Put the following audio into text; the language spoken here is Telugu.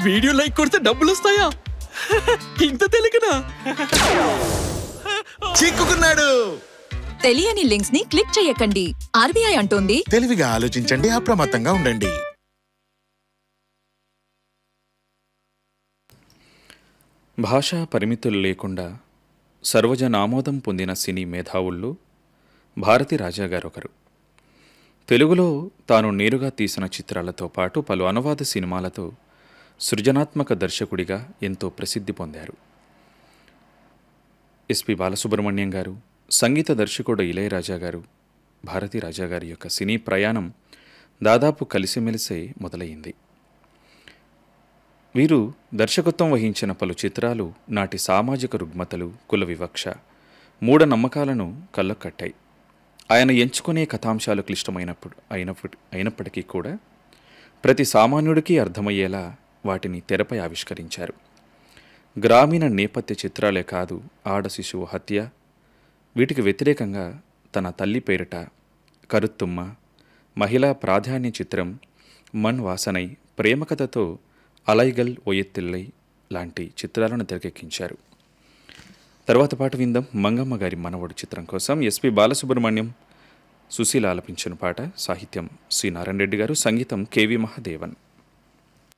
వీడియో లైక్ కొడితే డబ్బులు వస్తాయా ఇంత తెలియకనా చిక్కుకున్నాడు తెలియని లింక్స్ ని క్లిక్ చేయకండి ఆర్బీఐ అంటోంది తెలివిగా ఆలోచించండి అప్రమత్తంగా ఉండండి భాషా పరిమితులు లేకుండా సర్వజన ఆమోదం పొందిన సినీ మేధావుల్లో భారతి రాజా గారు ఒకరు తెలుగులో తాను నేరుగా తీసిన చిత్రాలతో పాటు పలు అనువాద సినిమాలతో సృజనాత్మక దర్శకుడిగా ఎంతో ప్రసిద్ధి పొందారు ఎస్పి బాలసుబ్రహ్మణ్యం గారు సంగీత దర్శకుడు ఇళయరాజా గారు భారతీ రాజా గారి యొక్క సినీ ప్రయాణం దాదాపు కలిసిమెలిసే మొదలైంది వీరు దర్శకత్వం వహించిన పలు చిత్రాలు నాటి సామాజిక రుగ్మతలు కుల వివక్ష మూఢనమ్మకాలను కళ్ళకట్టాయి ఆయన ఎంచుకునే కథాంశాలు క్లిష్టమైనప్పుడు అయినప్పుడు అయినప్పటికీ కూడా ప్రతి సామాన్యుడికి అర్థమయ్యేలా వాటిని తెరపై ఆవిష్కరించారు గ్రామీణ నేపథ్య చిత్రాలే కాదు ఆడ శిశువు హత్య వీటికి వ్యతిరేకంగా తన తల్లి పేరిట కరుత్తుమ్మ మహిళా ప్రాధాన్య చిత్రం మన్ వాసనై ప్రేమ కథతో అలైగల్ ఒయెత్తిల్లై లాంటి చిత్రాలను తెరకెక్కించారు తర్వాత పాట విందాం మంగమ్మ గారి మనవడు చిత్రం కోసం ఎస్పి బాలసుబ్రహ్మణ్యం సుశీల ఆలపించిన పాట సాహిత్యం సి నారాయణ రెడ్డి గారు సంగీతం కెవి మహాదేవన్